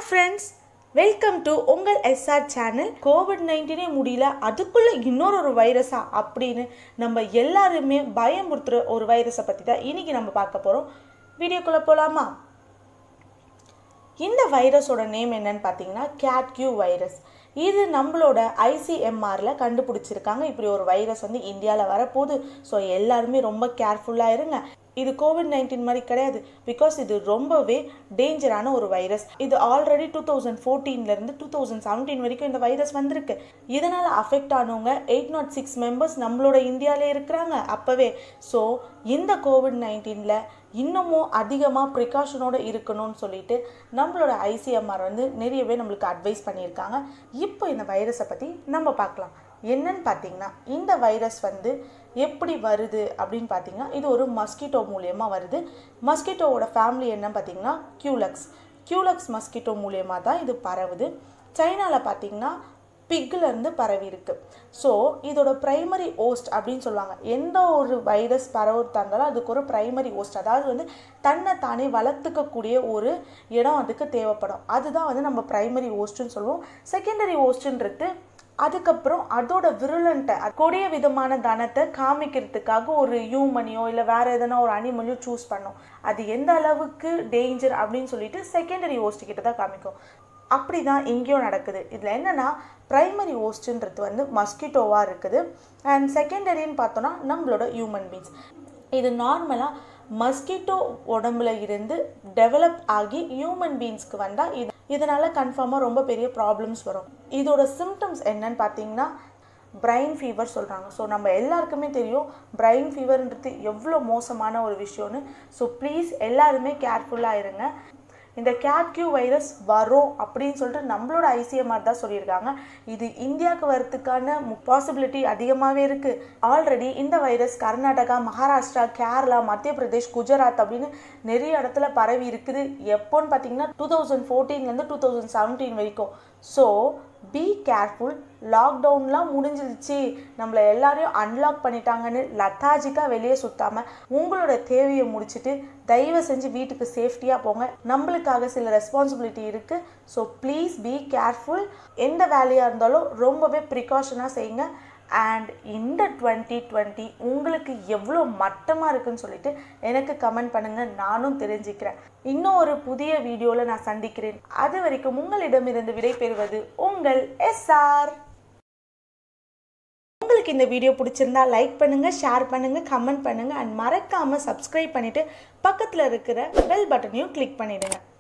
friends welcome to உங்கள் SR channel COVID நைன்டீனே முடியல அதுக்குள்ளே இன்னொரு ஒரு வைரஸா அப்படின்னு நம்ம எல்லாருமே பயமுறுத்துகிற ஒரு வைரஸை பற்றி தான் இன்றைக்கி நம்ம பார்க்க போகிறோம் வீடியோக்குள்ளே போகலாமா இந்த வைரஸோட நேம் என்னன்னு பார்த்தீங்கன்னா கேட்கியூ வைரஸ் இது நம்மளோட ஐசிஎம்ஆரில் கண்டுபிடிச்சிருக்காங்க இப்படி ஒரு வைரஸ் வந்து இந்தியாவில் வரப்போகுது ஸோ எல்லாருமே ரொம்ப கேர்ஃபுல்லாக இருங்க இது கோவிட் நைன்டீன் மாதிரி கிடையாது பிகாஸ் இது ரொம்பவே டேஞ்சரான ஒரு வைரஸ் இது ஆல்ரெடி டூ தௌசண்ட் ஃபோர்டீன்லேருந்து டூ தௌசண்ட் செவன்டீன் வரைக்கும் இந்த வைரஸ் வந்திருக்கு இதனால் அஃபெக்ட் ஆனவங்க எயிட் நாட் சிக்ஸ் மெம்பர்ஸ் நம்மளோட இந்தியாவிலே இருக்கிறாங்க அப்போவே ஸோ இந்த கோவிட் நைன்டீனில் இன்னமும் அதிகமாக ப்ரிகாஷனோடு இருக்கணும்னு சொல்லிட்டு நம்மளோட ஐசிஎம்ஆர் வந்து நிறையவே நம்மளுக்கு அட்வைஸ் பண்ணியிருக்காங்க இப்போ இந்த வைரஸை பற்றி நம்ம பார்க்கலாம் என்னன்னு பார்த்தீங்கன்னா இந்த வைரஸ் வந்து எப்படி வருது அப்படின்னு பார்த்தீங்கன்னா இது ஒரு மஸ்கிட்டோ மூலியமாக வருது மஸ்கிட்டோவோட ஃபேமிலி என்னன்னு பார்த்தீங்கன்னா கியூலக்ஸ் கியூலக்ஸ் மஸ்கிட்டோ மூலியமாக தான் இது பரவுது சைனாவில் பார்த்தீங்கன்னா பிக்லேருந்து பரவி இருக்கு ஸோ இதோட ப்ரைமரி ஓஸ்ட் அப்படின்னு சொல்லுவாங்க எந்த ஒரு வைரஸ் பரவுறதா இருந்தாலும் அதுக்கு ஒரு ப்ரைமரி ஓஸ்ட் அதாவது வந்து தன்னை தானே வளர்த்துக்கக்கூடிய ஒரு இடம் அதுக்கு தேவைப்படும் அதுதான் வந்து நம்ம ப்ரைமரி ஓஸ்ட்டுன்னு சொல்லுவோம் செகண்டரி ஓஸ்ட்டுன்றது அதுக்கப்புறம் அதோட விருலண்ட்டை கொடிய விதமான தனத்தை காமிக்கிறதுக்காக ஒரு ஹியூமனையோ இல்லை வேற எதனா ஒரு அனிமலையோ சூஸ் பண்ணும் அது எந்த அளவுக்கு டேஞ்சர் அப்படின்னு சொல்லிட்டு செகண்டரி ஓஸ்ட் கிட்ட தான் காமிக்கும் அப்படி தான் இங்கேயும் நடக்குது இதில் என்னென்னா ப்ரைமரி ஓஸ்ட்டுன்றது வந்து மஸ்கிட்டோவாக இருக்குது அண்ட் செகண்டரின்னு பார்த்தோன்னா நம்மளோட ஹியூமன் பீன்ஸ் இது நார்மலாக மஸ்கிட்டோ உடம்புல இருந்து டெவலப் ஆகி ஹியூமன் பீன்ஸ்க்கு வந்தால் இது இதனால் கன்ஃபார்மாக ரொம்ப பெரிய ப்ராப்ளம்ஸ் வரும் இதோட சிம்டம்ஸ் என்னன்னு பார்த்தீங்கன்னா பிரைன் ஃபீவர் சொல்கிறாங்க ஸோ நம்ம எல்லாருக்குமே தெரியும் பிரைன் ஃபீவர்ன்றது எவ்வளோ மோசமான ஒரு விஷயம்னு ஸோ ப்ளீஸ் எல்லாருமே கேர்ஃபுல்லாக இருங்க இந்த கேட்கியூ வைரஸ் வரும் அப்படின்னு சொல்லிட்டு நம்மளோட ஐசிஎம்ஆர் தான் சொல்லியிருக்காங்க இது இந்தியாவுக்கு வரத்துக்கான பாசிபிலிட்டி அதிகமாகவே இருக்குது ஆல்ரெடி இந்த வைரஸ் கர்நாடகா மகாராஷ்டிரா கேரளா மத்திய பிரதேஷ் குஜராத் அப்படின்னு நிறைய இடத்துல பரவி இருக்குது எப்போன்னு பார்த்தீங்கன்னா டூ தௌசண்ட் ஃபோர்டீன்லேருந்து டூ தௌசண்ட் செவன்டீன் வரைக்கும் ஸோ பி கேர்ஃபுல் லாக்டவுன்லாம் முடிஞ்சிருச்சு நம்மளை எல்லாரையும் அன்லாக் பண்ணிட்டாங்கன்னு லத்தாஜிக்காக வெளியே சுத்தாமல் உங்களோட தேவையை முடிச்சுட்டு தயவு செஞ்சு வீட்டுக்கு சேஃப்டியாக போங்க நம்மளுக்காக சில ரெஸ்பான்சிபிலிட்டி இருக்குது ஸோ ப்ளீஸ் பி கேர்ஃபுல் எந்த வேலையாக இருந்தாலும் ரொம்பவே ப்ரிகாஷனாக செய்யுங்க அண்ட் இந்த டுவெண்ட்டி டுவெண்ட்டி உங்களுக்கு எவ்வளோ மட்டமாக இருக்குன்னு சொல்லிட்டு எனக்கு கமெண்ட் பண்ணுங்கள் நானும் தெரிஞ்சுக்கிறேன் இன்னும் ஒரு புதிய வீடியோவில் நான் சந்திக்கிறேன் அது வரைக்கும் உங்களிடமிருந்து விடைபெறுவது உங்கள் எஸ்ஆர் உங்களுக்கு இந்த வீடியோ பிடிச்சிருந்தா லைக் பண்ணுங்கள் ஷேர் பண்ணுங்கள் கமெண்ட் பண்ணுங்கள் அண்ட் மறக்காமல் சப்ஸ்கிரைப் பண்ணிவிட்டு பக்கத்தில் இருக்கிற பெல் பட்டனையும் கிளிக் பண்ணிவிடுங்க